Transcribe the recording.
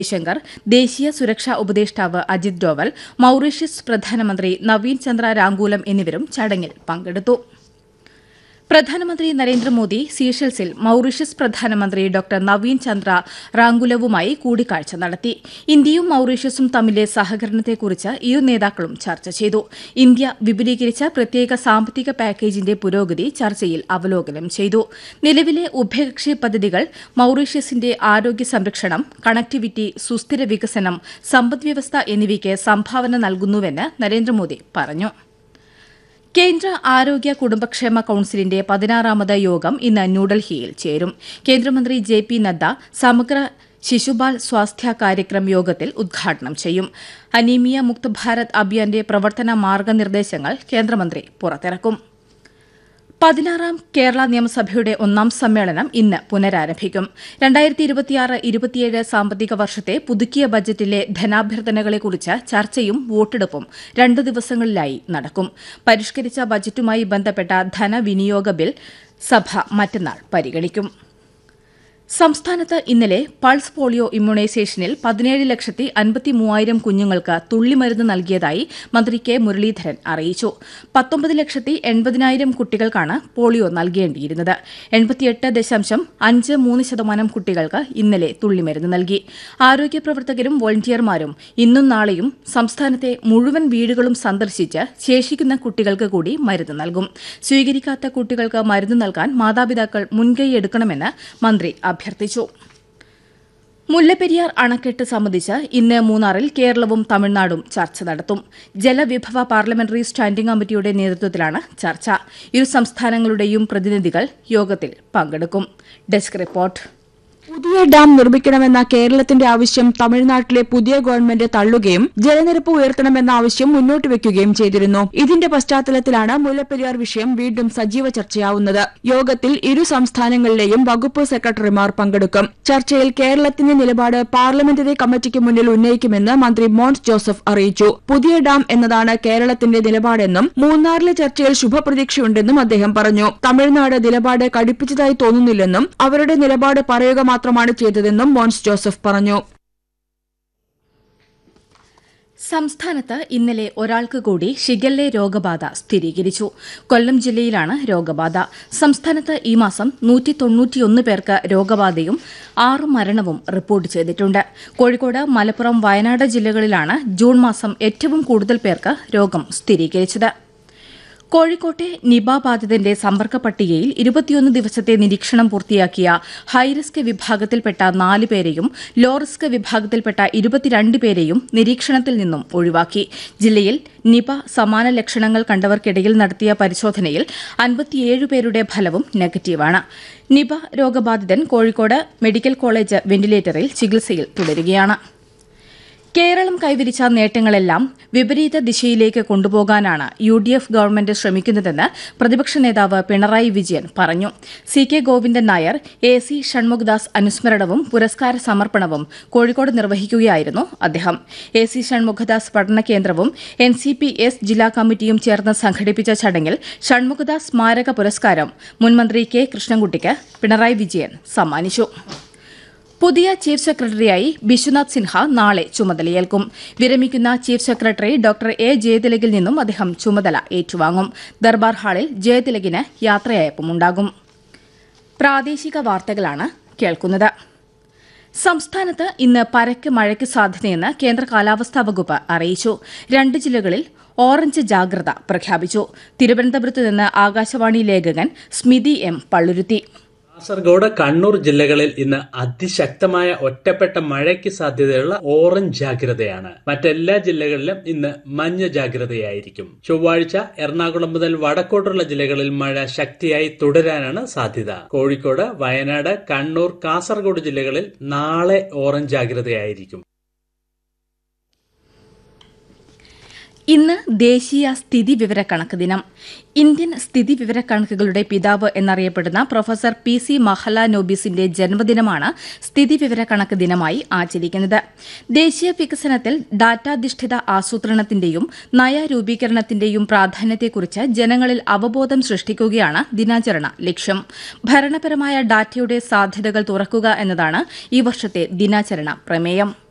ജയശങ്കർ ദേശീയ സുരക്ഷാ ഉപദേഷ്ടാവ് അജിത് ഡോവൽ മൌറീഷ്യസ് പ്രധാനമന്ത്രി നവീൻ ചന്ദ്ര രാങ്കൂലം എന്നിവരും ചടങ്ങിൽ പങ്കെടുത്തു പ്രധാനമന്ത്രി നരേന്ദ്രമോദി സീഷെൽസിൽ മൌറീഷ്യസ് പ്രധാനമന്ത്രി ഡോക്ടർ നവീൻ ചന്ദ്ര റാങ്കുലവുമായി കൂടിക്കാഴ്ച നടത്തി ഇന്ത്യയും മൌറീഷ്യസും തമ്മിലെ സഹകരണത്തെക്കുറിച്ച് ഇരു നേതാക്കളും ചർച്ച ചെയ്തു ഇന്ത്യ വിപുലീകരിച്ച പ്രത്യേക സാമ്പത്തിക പാക്കേജിന്റെ പുരോഗതി ചർച്ചയിൽ അവലോകനം ചെയ്തു നിലവിലെ ഉഭയകക്ഷി പദ്ധതികൾ മൌറീഷ്യസിന്റെ ആരോഗ്യ സംരക്ഷണം കണക്ടിവിറ്റി സുസ്ഥിര വികസനം സമ്പദ്വ്യവസ്ഥ എന്നിവയ്ക്ക് സംഭാവന നൽകുന്നുവെന്ന് നരേന്ദ്രമോദി പറഞ്ഞു കേന്ദ്ര ആരോഗ്യ കുടുംബക്ഷേമ കൌൺസിലിന്റെ പതിനാറാമത് യോഗം ഇന്ന് ന്യൂഡൽഹിയിൽ ചേരും കേന്ദ്രമന്ത്രി ജെ പി നദ്ദ സമഗ്ര ശിശുബാൽ സ്വാസ്ഥ്യ കാര്യക്രം യോഗത്തിൽ ഉദ്ഘാടനം ചെയ്യും അനീമിയ മുക്ത് ഭാരത് അഭിയാന്റെ പ്രവർത്തന മാർഗനിർദ്ദേശങ്ങൾ കേന്ദ്രമന്ത്രി പുറത്തിറക്കും പതിനാറാം കേരള നിയമസഭയുടെ ഒന്നാം സമ്മേളനം ഇന്ന് പുനരാരംഭിക്കും രണ്ടായിരത്തി ഇരുപത്തിയാറ് ഇരുപത്തിയേഴ് സാമ്പത്തിക വർഷത്തെ പുതുക്കിയ ബജറ്റിലെ ധനാഭ്യർത്ഥനകളെക്കുറിച്ച് ചർച്ചയും വോട്ടെടുപ്പും രണ്ടു ദിവസങ്ങളിലായി നടക്കും പരിഷ്കരിച്ച ബജറ്റുമായി ബന്ധപ്പെട്ട ധനവിനിയോഗ ബിൽ സഭ മറ്റന്നാൾ പരിഗണിക്കും സംസ്ഥാനത്ത് ഇന്നലെ പൾസ് പോളിയോ ഇമ്മ്യൂണൈസേഷനിൽ പതിനേഴ് ലക്ഷത്തി അൻപത്തി മൂവായിരം കുഞ്ഞുങ്ങൾക്ക് തുള്ളിമരുന്ന് നൽകിയതായി മന്ത്രി കെ മുരളീധരൻ അറിയിച്ചു പത്തൊമ്പത് ലക്ഷത്തി എൺപതിനായിരം കുട്ടികൾക്കാണ് പോളിയോ നൽകേണ്ടിയിരുന്നത് എൺപത്തിയെട്ട് ദശാംശം അഞ്ച് മൂന്ന് ശതമാനം കുട്ടികൾക്ക് ഇന്നലെ തുള്ളിമരുന്ന് നൽകി ആരോഗ്യ പ്രവർത്തകരും വോളണ്ടിയർമാരും ഇന്നും നാളെയും സംസ്ഥാനത്തെ മുഴുവൻ വീടുകളും സന്ദർശിച്ച് ശേഷിക്കുന്ന കുട്ടികൾക്ക് കൂടി മരുന്ന് നൽകും സ്വീകരിക്കാത്ത കുട്ടികൾക്ക് മരുന്ന് നൽകാൻ മാതാപിതാക്കൾ മുൻകൈയെടുക്കണമെന്ന് മന്ത്രി അഭ്യർത്ഥിച്ചു മുല്ലപ്പെരിയാർ അണക്കെട്ട് സംബന്ധിച്ച് ഇന്ന് മൂന്നാറിൽ കേരളവും തമിഴ്നാടും ചർച്ച നടത്തും ജലവിഭവ പാർലമെന്ററി സ്റ്റാൻഡിംഗ് കമ്മിറ്റിയുടെ നേതൃത്വത്തിലാണ് ചർച്ച ഇരു സംസ്ഥാനങ്ങളുടെയും പ്രതിനിധികൾ യോഗത്തിൽ പങ്കെടുക്കും ഡെസ്ക് റിപ്പോർട്ട് പുതിയ ഡാം നിർമ്മിക്കണമെന്ന കേരളത്തിന്റെ ആവശ്യം തമിഴ്നാട്ടിലെ പുതിയ ഗവൺമെന്റ് തള്ളുകയും ജലനിരപ്പ് ഉയർത്തണമെന്ന ആവശ്യം മുന്നോട്ട് വെക്കുകയും ചെയ്തിരുന്നു ഇതിന്റെ പശ്ചാത്തലത്തിലാണ് മുല്ലപ്പെരിയാർ വിഷയം വീണ്ടും സജീവ ചർച്ചയാവുന്നത് യോഗത്തിൽ ഇരു സംസ്ഥാനങ്ങളിലെയും വകുപ്പ് സെക്രട്ടറിമാർ പങ്കെടുക്കും ചർച്ചയിൽ കേരളത്തിന്റെ നിലപാട് പാർലമെന്ററി കമ്മിറ്റിക്ക് മുന്നിൽ ഉന്നയിക്കുമെന്ന് മന്ത്രി മോൻസ് ജോസഫ് അറിയിച്ചു പുതിയ ഡാം എന്നതാണ് കേരളത്തിന്റെ നിലപാടെന്നും മൂന്നാറിലെ ചർച്ചയിൽ ശുഭപ്രതീക്ഷയുണ്ടെന്നും അദ്ദേഹം പറഞ്ഞു തമിഴ്നാട് നിലപാട് കടുപ്പിച്ചതായി തോന്നുന്നില്ലെന്നും അവരുടെ നിലപാട് പറയുക മാത്രമാണ് ചെയ്തതെന്നും മോൻസ് ജോസഫ് പറഞ്ഞു സംസ്ഥാനത്ത് ഇന്നലെ ഒരാൾക്ക് കൂടി ഷിഗല്ലെ രോഗബാധ സ്ഥിരീകരിച്ചു കൊല്ലം ജില്ലയിലാണ് രോഗബാധ സംസ്ഥാനത്ത് ഈ മാസം നൂറ്റി തൊണ്ണൂറ്റിയൊന്ന് പേർക്ക് രോഗബാധയും ആറ് മരണവും റിപ്പോർട്ട് ചെയ്തിട്ടുണ്ട് കോഴിക്കോട് മലപ്പുറം വയനാട് ജില്ലകളിലാണ് ജൂൺ മാസം ഏറ്റവും കൂടുതൽ പേർക്ക് രോഗം സ്ഥിരീകരിച്ചത് കോഴിക്കോട്ടെ നിപ ബാധിതന്റെ സമ്പർക്ക പട്ടികയിൽ ഇരുപത്തിയൊന്ന് ദിവസത്തെ നിരീക്ഷണം പൂർത്തിയാക്കിയ ഹൈറിസ്ക് വിഭാഗത്തിൽപ്പെട്ട നാല് പേരെയും ലോ റിസ്ക് വിഭാഗത്തിൽപ്പെട്ട ഇരുപത്തിരണ്ട് പേരെയും നിരീക്ഷണത്തിൽ നിന്നും ഒഴിവാക്കി ജില്ലയിൽ നിപ സമാന ലക്ഷണങ്ങൾ കണ്ടവർക്കിടയിൽ നടത്തിയ പരിശോധനയിൽ അൻപത്തിയേഴ് പേരുടെ ഫലവും നെഗറ്റീവാണ് നിപ രോഗബാധിതൻ കോഴിക്കോട് മെഡിക്കൽ കോളേജ് വെന്റിലേറ്ററിൽ ചികിത്സയിൽ തുടരുകയാണ് കേരളം കൈവരിച്ച നേട്ടങ്ങളെല്ലാം വിപരീത ദിശയിലേക്ക് കൊണ്ടുപോകാനാണ് യു ഡി എഫ് ഗവൺമെന്റ് ശ്രമിക്കുന്നതെന്ന് പ്രതിപക്ഷ നേതാവ് പിണറായി വിജയൻ പറഞ്ഞു C K Govindan Nair A C Shanmukhadas അനുസ്മരണവും പുരസ്കാര സമർപ്പണവും കോഴിക്കോട് നിർവഹിക്കുകയായിരുന്നു അദ്ദേഹം എ സി ഷൺമുഖദാസ് പഠന കേന്ദ്രവും എൻ സി പി എസ് ജില്ലാ കമ്മിറ്റിയും ചേർന്ന് സംഘടിപ്പിച്ച ചടങ്ങിൽ ഷൺമുഖദാസ് സ്മാരക പുരസ്കാരം മുൻമന്ത്രി കെ കൃഷ്ണൻകുട്ടിക്ക് പിണറായി വിജയൻ സമ്മാനിച്ചു പുതിയ ചീഫ് സെക്രട്ടറിയായി ബിശ്വനാഥ് സിൻഹ നാളെ ചുമതലയേൽക്കും വിരമിക്കുന്ന ചീഫ് സെക്രട്ടറി ഡോക്ടർ എ ജയതിലകിൽ നിന്നും അദ്ദേഹം ചുമതല ഏറ്റുവാങ്ങും ദർബാർ ഹാളിൽ ജയതിലകിന് യാത്രയയപ്പുമുണ്ടാകും പ്രാദേശിക വാർത്തകളാണ് കേൾക്കുന്നത് സംസ്ഥാനത്ത് ഇന്ന് പരക്കെ മഴയ്ക്ക് സാധ്യതയെന്ന് കേന്ദ്ര കാലാവസ്ഥാ വകുപ്പ് അറിയിച്ചു രണ്ട് ജില്ലകളിൽ ഓറഞ്ച് ജാഗ്രത പ്രഖ്യാപിച്ചു തിരുവനന്തപുരത്ത് നിന്ന് ആകാശവാണി ലേഖകൻ സ്മിതി എം പള്ളുരുത്തി കാസർഗോഡ് കണ്ണൂർ ജില്ലകളിൽ ഇന്ന് അതിശക്തമായ ഒറ്റപ്പെട്ട മഴയ്ക്ക് സാധ്യതയുള്ള ഓറഞ്ച് ജാഗ്രതയാണ് മറ്റെല്ലാ ജില്ലകളിലും ഇന്ന് മഞ്ഞ ജാഗ്രതയായിരിക്കും ചൊവ്വാഴ്ച എറണാകുളം മുതൽ വടക്കോട്ടുള്ള ജില്ലകളിൽ മഴ ശക്തിയായി തുടരാനാണ് സാധ്യത കോഴിക്കോട് വയനാട് കണ്ണൂർ കാസർഗോഡ് ജില്ലകളിൽ നാളെ ഓറഞ്ച് ജാഗ്രതയായിരിക്കും ഇന്ന് ദേശീയ സ്ഥിതി വിവരക്കണക്ക് ദിനം ഇന്ത്യൻ സ്ഥിതി വിവരക്കണക്കുകളുടെ പിതാവ് എന്നറിയപ്പെടുന്ന പ്രൊഫസർ പി സി മഹലാനോബിസിന്റെ ജന്മദിനമാണ് സ്ഥിതി വിവരക്കണക്ക് ദിനമായി ആചരിക്കുന്നത് ദേശീയ വികസനത്തിൽ ഡാറ്റാധിഷ്ഠിത ആസൂത്രണത്തിന്റെയും നയരൂപീകരണത്തിന്റെയും പ്രാധാന്യത്തെക്കുറിച്ച് ജനങ്ങളിൽ അവബോധം സൃഷ്ടിക്കുകയാണ് ദിനാചരണ ലക്ഷ്യം ഭരണപരമായ ഡാറ്റയുടെ സാധ്യതകൾ തുറക്കുക എന്നതാണ് ഈ വർഷത്തെ ദിനാചരണ പ്രമേയം